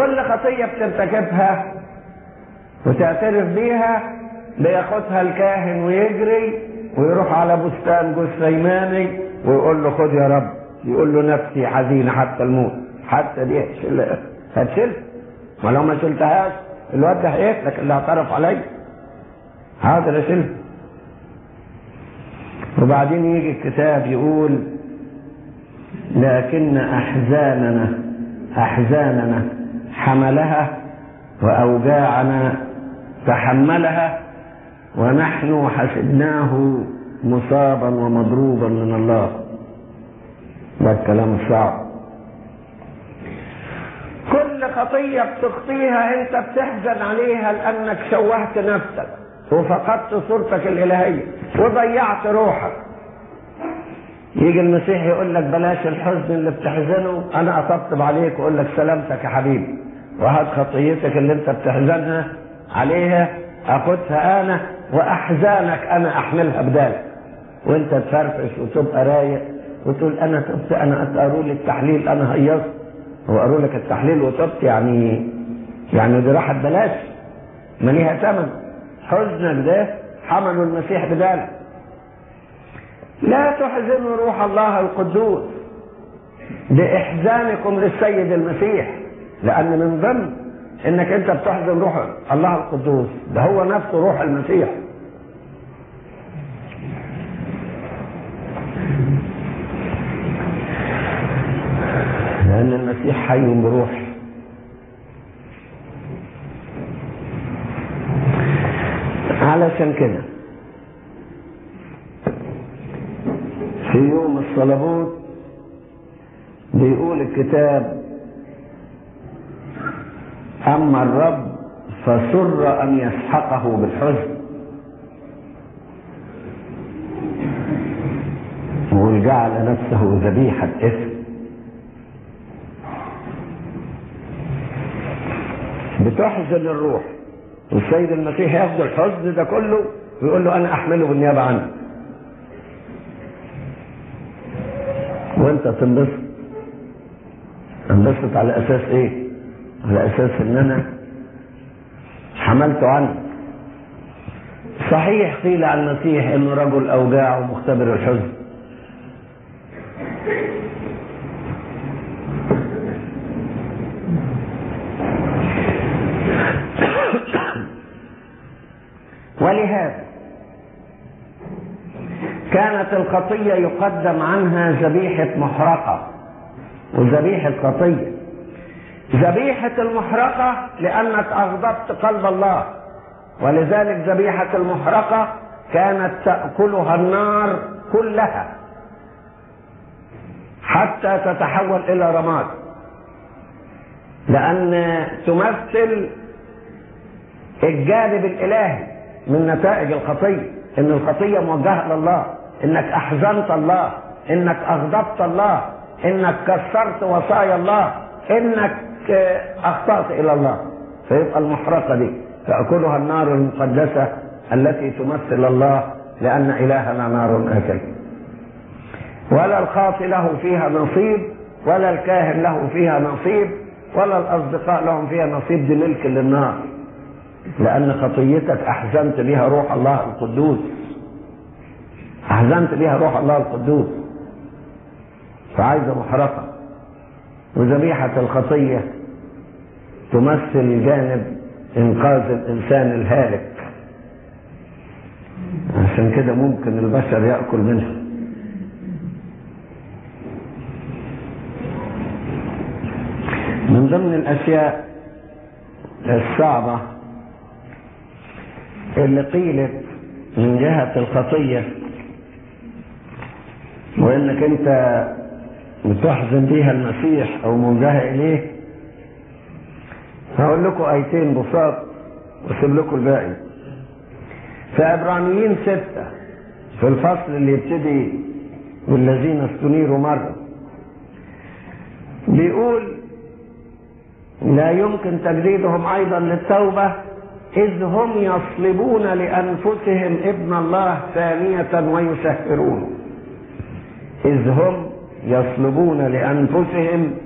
كل خطية بترتكبها وتعترف بيها بياخدها الكاهن ويجري ويروح على بستان جثيماني ويقول له خد يا رب يقول له نفسي حزينة حتى الموت حتى دي شل- هتشيل ولو ما شلتهاش الواد ده هيقتلك اللي اعترف علي حاضر اشيلها وبعدين يجي الكتاب يقول لكن احزاننا احزاننا حملها واوجاعنا تحملها ونحن حسبناه مصابا ومضروبا من الله ده الكلام الصعب كل خطية بتخطيها انت بتحزن عليها لانك شوهت نفسك وفقدت صورتك الالهية وضيعت روحك يجي المسيح يقول لك بلاش الحزن اللي بتحزنه انا اطبطب عليك واقول لك سلامتك يا حبيبي وهات خطيتك اللي انت بتحزنها عليها اخدها انا واحزانك انا احملها بدالك وانت تفرفش وتبقى رايق وتقول انا تبت انا قالوا لي التحليل انا هيصت هو قالوا لك التحليل وتبت يعني يعني دي راحت بلاش ما ليها ثمن حزنك ده حملوا المسيح بدالك لا تحزنوا روح الله القدوس بإحزانكم للسيد المسيح لأن من ضمن إنك أنت بتحزن روح الله القدوس ده هو نفسه روح المسيح لأن المسيح حي بروحه علشان كده في يوم الصلبوت بيقول الكتاب أما الرب فسر أن يسحقه بالحزن وجعل نفسه ذبيحة إثم بتحزن الروح والسيد المسيح ياخد الحزن ده كله ويقول له أنا أحمله بالنيابة عنك وانت تنبسط انبسط على اساس ايه على اساس ان انا حملته عنك صحيح قيل عن المسيح انه رجل اوجاع ومختبر الحزن ولهذا كانت الخطية يقدم عنها ذبيحة محرقة وذبيحة خطية ذبيحة المحرقة لأنك أغضبت قلب الله ولذلك ذبيحة المحرقة كانت تأكلها النار كلها حتى تتحول إلى رماد لأن تمثل الجانب الإلهي من نتائج الخطية إن الخطية موجهة لله إنك أحزنت الله إنك أغضبت الله إنك كسرت وصايا الله إنك أخطأت إلى الله فيبقى المحرقة دي تأكلها النار المقدسة التي تمثل الله لأن إلهنا نار آكل ولا الخاطي له فيها نصيب ولا الكاهن له فيها نصيب ولا الأصدقاء لهم فيها نصيب دي ملك للنار لأن خطيتك أحزنت بها روح الله القدوس أحزنت بها روح الله القدوس فعايزة محرقة وذبيحة الخطية تمثل جانب إنقاذ الإنسان الهالك عشان كده ممكن البشر يأكل منها من ضمن الأشياء الصعبة اللي قيلت من جهة الخطية وانك انت بتحزن بيها المسيح او موجهة اليه هقول لكم ايتين بساط واسيب لكم الباقي في عبرانيين ستة في الفصل اللي يبتدي والذين استنيروا مرة بيقول لا يمكن تجديدهم ايضا للتوبة إذ هم يصلبون لأنفسهم ابن الله ثانية ويسهرونه إذ هم يصلبون لأنفسهم